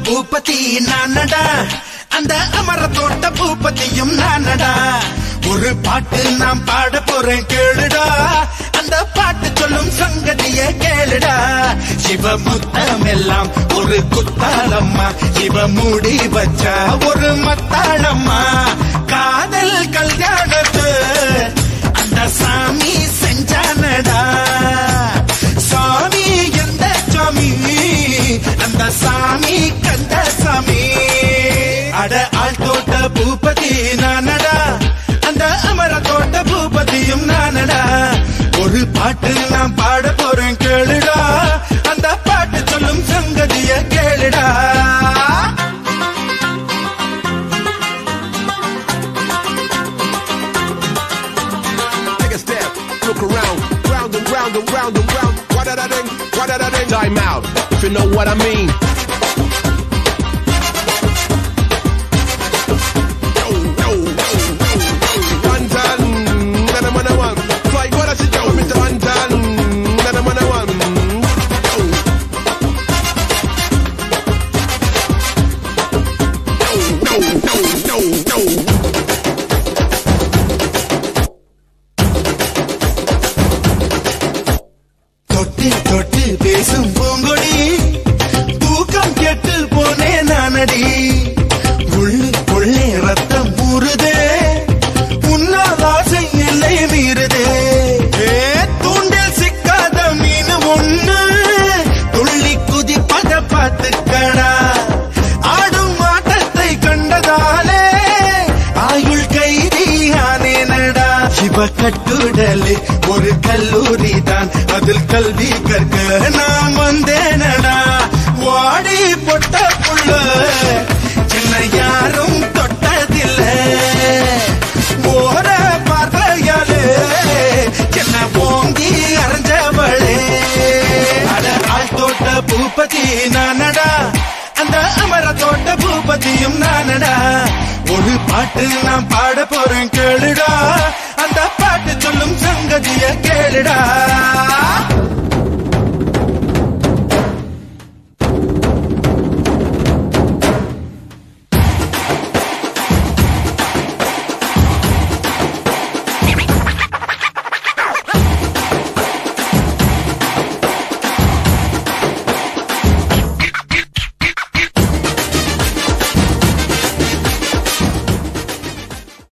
பூபதி நானடா அந்த அமர தோட்ட பூபதியும் நானடா ஒரு பாட்டு நான் பாட போறேன் கேளுடா அந்த பாட்டு சொல்லும் சங்கதிய கேளுடா சிவ முத்தம் எல்லாம் ஒரு குத்தாளம்மா சிவ மூடி வச்சா ஒரு மத்தாளம்மா காதல் கல்யாணத்து அந்த சாமி செஞ்சானடா சாமி எந்த சாமி அந்த சாமி கந்த சாமி அட ஆள் தோட்ட பூபதி நானடா அந்த அமர தோட்ட பூபதியும் நானடா ஒரு பாட்டு நான் பாட போறேன் கேளுடா அந்த பாட்டு சொல்லும் சங்கதிய கேளுடா Take a step, look around, round and round and round and round. What did I ding? What did I ding? Time out, if you know what I mean. Yo, yo, yo, yo, yo. One ton, then I'm on a one. Like what I should do, Mr. One ton, then I'm on a one. Yo. No, no, no, no, no. தொட்டு தொட்டு பேசும் பூங்கொடி தூக்கம் கெட்டு போனே நானடி உள்ளுக்குள்ளே ரத்தம் ஊறுதே உன்னால் ஆசை எல்லை மீறுதே ஏ, தூண்டில் சிக்காத மீன் ஒண்ணு துள்ளி குதிப்பத பார்த்துக்கடா ஆடும் ஆட்டத்தை கண்டதாலே ஆயுள் கைதியானேனடா சிவ கட்டுடலே ஒரு கல்லூரி தான் அதில் கல்வி கற்க நான் வந்தேனடா வாடி பொட்ட புள்ள சின்ன யாரும் தொட்டதில்ல ஓர பார்வையாலே சின்ன ஓங்கி அரைஞ்சவளே அட ஆள் தோட்ட பூபதி நானடா அந்த அமர தோட்ட பூபதியும் நானடா ஒரு பாட்டு நான் பாட போறேன் கேளுடா அந்த பாட்டு சொல்லும் சங்கதிய கேளுடா